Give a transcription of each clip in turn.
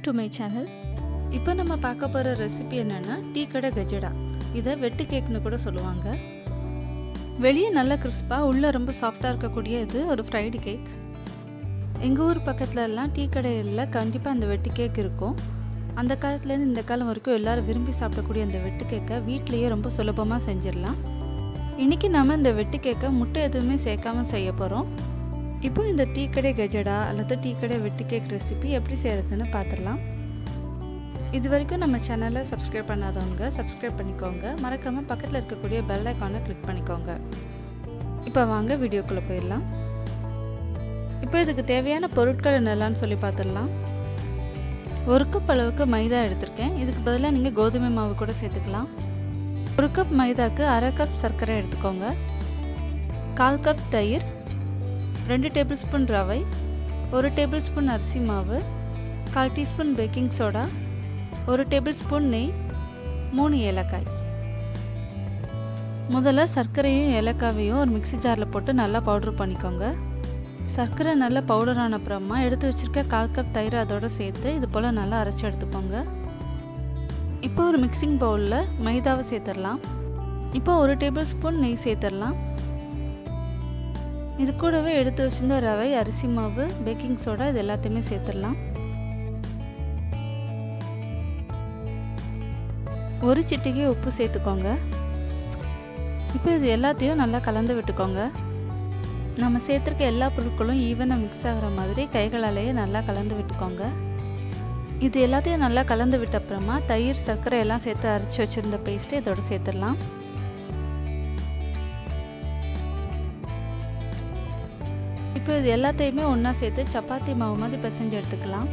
Welcome to my channel இப்போ நம்ம பார்க்க போகிற ரெசிபி என்னென்னா டீ கடை கஜடா இதை வெட்டு கேக்னு கூட சொல்லுவாங்க வெளியே நல்ல கிறிஸ்பாக உள்ளே ரொம்ப சாஃப்டாக இருக்கக்கூடிய இது ஒரு ஃப்ரைடு கேக் எங்கள் ஊர் பக்கத்துல எல்லாம் டீ கடையில் கண்டிப்பாக அந்த வெட்டு கேக் இருக்கும் அந்த காலத்துலேருந்து இந்த காலம் வரைக்கும் எல்லாரும் விரும்பி சாப்பிடக்கூடிய அந்த வெட்டு கேக்கை வீட்லேயே ரொம்ப சுலபமாக செஞ்சிடலாம் இன்றைக்கி நம்ம இந்த வெட்டு கேக்கை முட்டை எதுவுமே சேர்க்காம செய்ய போகிறோம் இப்போ இந்த டீ கடை கஜடா அல்லது டீ கடை வெட்டு கேக் ரெசிபி எப்படி செய்கிறதுன்னு பார்த்துடலாம் இது வரைக்கும் நம்ம சேனலை சப்ஸ்கிரைப் பண்ணாதவங்க சப்ஸ்கிரைப் பண்ணிக்கோங்க மறக்காமல் பக்கத்தில் இருக்கக்கூடிய பெல் ஐக்கானை கிளிக் பண்ணிக்கோங்க இப்போ வாங்க வீடியோக்குள்ளே போயிடலாம் இப்போ இதுக்கு தேவையான பொருட்கள் என்னெல்லாம்னு சொல்லி பார்த்துடலாம் ஒரு கப் அளவுக்கு மைதா எடுத்திருக்கேன் இதுக்கு பதிலாக நீங்கள் கோதுமை மாவு கூட சேர்த்துக்கலாம் ஒரு கப் மைதாக்கு அரை கப் சர்க்கரை எடுத்துக்கோங்க கால் கப் தயிர் ரெண்டு டேபிள் ஸ்பூன் ரவை ஒரு டேபிள் ஸ்பூன் அரிசி மாவு கால் டீஸ்பூன் பேக்கிங் சோடா ஒரு டேபிள் ஸ்பூன் நெய் மூணு ஏலக்காய் முதல்ல சர்க்கரையும் ஏலக்காவையும் ஒரு மிக்சி ஜாரில் போட்டு நல்லா பவுட்ரு பண்ணிக்கோங்க சர்க்கரை நல்லா பவுடர் ஆன அப்புறமா எடுத்து வச்சுருக்க கால் கப் தயிர் அதோடு சேர்த்து இது போல் நல்லா அரைச்சி எடுத்துக்கோங்க இப்போ ஒரு மிக்சிங் பவுலில் மைதாவை சேர்த்துடலாம் இப்போ ஒரு டேபிள் ஸ்பூன் நெய் சேர்த்துடலாம் இது கூடவே எடுத்து வச்சிருந்த ரவை அரிசி மாவு பேக்கிங் சோடா இது எல்லாத்தையுமே சேர்த்துடலாம் ஒரு சிட்டிகை உப்பு சேர்த்துக்கோங்க இப்போ இது எல்லாத்தையும் நல்லா கலந்து விட்டுக்கோங்க நம்ம சேர்த்துருக்க எல்லா பொருட்களும் ஈவனாக மிக்ஸ் ஆகிற மாதிரி கைகளாலேயே நல்லா கலந்து விட்டுக்கோங்க இது எல்லாத்தையும் நல்லா கலந்து விட்ட அப்புறமா தயிர் சர்க்கரை எல்லாம் சேர்த்து அரைச்சி வச்சுருந்த பேஸ்ட்டு இதோட சேர்த்துடலாம் இப்போ இது எல்லாத்தையுமே ஒன்றா சேர்த்து சப்பாத்தி மாவு மாதிரி பிசைஞ்சு எடுத்துக்கலாம்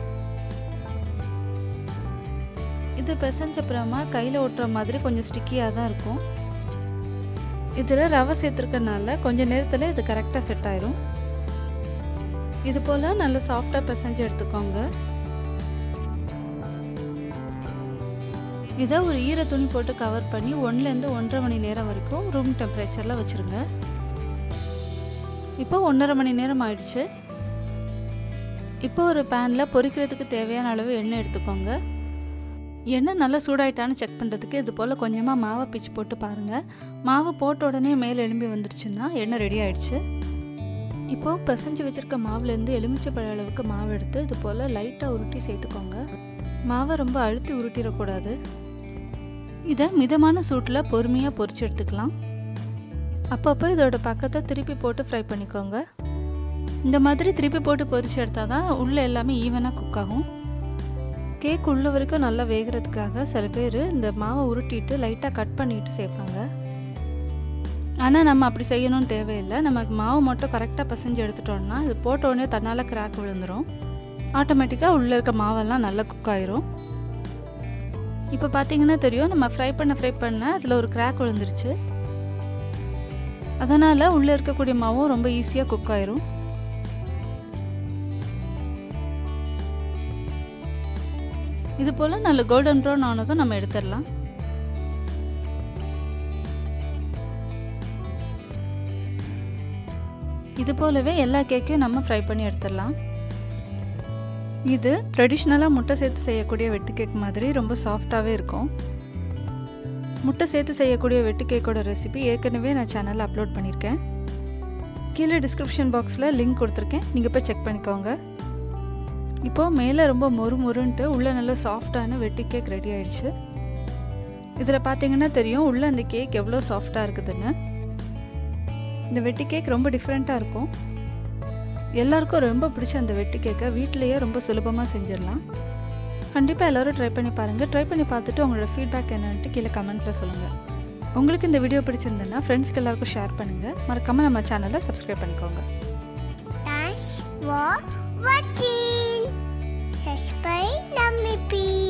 இது பிசைஞ்ச அப்புறமா கையில் ஒட்டுற மாதிரி கொஞ்சம் ஸ்டிக்கியாக தான் இருக்கும் இதில் ரவை சேர்த்துருக்கனால கொஞ்சம் நேரத்தில் இது கரெக்டாக செட் ஆயிரும் இது போல் நல்லா சாஃப்டாக பிசைஞ்சு எடுத்துக்கோங்க இதை ஒரு ஈர துணி போட்டு கவர் பண்ணி ஒன்றுலேருந்து ஒன்றரை மணி நேரம் வரைக்கும் ரூம் டெம்பரேச்சரில் வச்சுருங்க இப்போ ஒன்றரை மணி நேரம் ஆயிடுச்சு இப்போ ஒரு பேனில் பொரிக்கிறதுக்கு தேவையான அளவு எண்ணெய் எடுத்துக்கோங்க எண்ணெய் நல்லா சூடாயிட்டான்னு செக் பண்ணுறதுக்கு இது போல் கொஞ்சமாக மாவை பிச்சு போட்டு பாருங்கள் மாவு போட்ட உடனே மேலே எலும்பி வந்துருச்சுன்னா எண்ணெய் ரெடி ஆயிடுச்சு இப்போது பிசைஞ்சு வச்சுருக்க மாவுலேருந்து எலுமிச்சை பழ அளவுக்கு மாவு எடுத்து இது போல் லைட்டாக உருட்டி சேர்த்துக்கோங்க மாவை ரொம்ப அழுத்தி உருட்டிடக்கூடாது இதை மிதமான சூட்டில் பொறுமையாக பொரிச்சு எடுத்துக்கலாம் அப்பப்போ இதோட பக்கத்தை திருப்பி போட்டு ஃப்ரை பண்ணிக்கோங்க இந்த மாதிரி திருப்பி போட்டு பொரிச்சு எடுத்தால் தான் உள்ளே எல்லாமே ஈவனாக குக் ஆகும் கேக் உள்ள வரைக்கும் நல்லா வேகிறதுக்காக சில பேர் இந்த மாவை உருட்டிட்டு லைட்டாக கட் பண்ணிட்டு சேர்ப்பாங்க ஆனால் நம்ம அப்படி செய்யணும்னு தேவையில்லை நமக்கு மாவு மட்டும் கரெக்டாக பசைஞ்சு எடுத்துட்டோம்னா இது போட்ட உடனே தன்னால் கிராக் விழுந்துடும் ஆட்டோமேட்டிக்காக உள்ளே இருக்க மாவெல்லாம் நல்லா குக் ஆயிரும் இப்போ பார்த்தீங்கன்னா தெரியும் நம்ம ஃப்ரை பண்ண ஃப்ரை பண்ண அதில் ஒரு கிராக் விழுந்துருச்சு அதனால் உள்ளே இருக்கக்கூடிய மாவும் ரொம்ப ஈஸியாக குக் ஆயிரும் இது போல் நல்ல கோல்டன் ப்ரௌன் ஆனதும் நம்ம எடுத்துடலாம் இது போலவே எல்லா கேக்கையும் நம்ம ஃப்ரை பண்ணி எடுத்துடலாம் இது ட்ரெடிஷ்னலாக முட்டை சேர்த்து செய்யக்கூடிய வெட்டு கேக் மாதிரி ரொம்ப சாஃப்டாகவே இருக்கும் முட்டை சேர்த்து செய்யக்கூடிய வெட்டு கேக்கோட ரெசிபி ஏற்கனவே நான் சேனலில் அப்லோட் பண்ணியிருக்கேன் கீழே டிஸ்கிரிப்ஷன் பாக்ஸில் லிங்க் கொடுத்துருக்கேன் நீங்கள் போய் செக் பண்ணிக்கோங்க இப்போது மேலே ரொம்ப மொறு மொறுன்ட்டு உள்ளே நல்லா சாஃப்டான வெட்டி கேக் ரெடி ஆயிடுச்சு இதில் பார்த்தீங்கன்னா தெரியும் உள்ளே அந்த கேக் எவ்வளோ சாஃப்டாக இருக்குதுன்னு இந்த வெட்டி கேக் ரொம்ப டிஃப்ரெண்ட்டாக இருக்கும் எல்லாருக்கும் ரொம்ப பிடிச்ச அந்த வெட்டி கேக்கை வீட்டிலையே ரொம்ப சுலபமாக செஞ்சிடலாம் கண்டிப்பாக எல்லோரும் ட்ரை பண்ணி பாருங்கள் ட்ரை பண்ணி பார்த்துட்டு உங்களோட ஃபீட்பேக் என்னன்ட்டு கீழே கமெண்ட்டில் சொல்லுங்கள் உங்களுக்கு இந்த வீடியோ பிடிச்சிருந்ததுன்னா ஃப்ரெண்ட்ஸ்க்கு எல்லாருக்கும் ஷேர் பண்ணுங்கள் மறக்காமல் நம்ம சேனலை சப்ஸ்கிரைப் பண்ணிக்கோங்க Thanks for watching. Subscribe, Nammy P.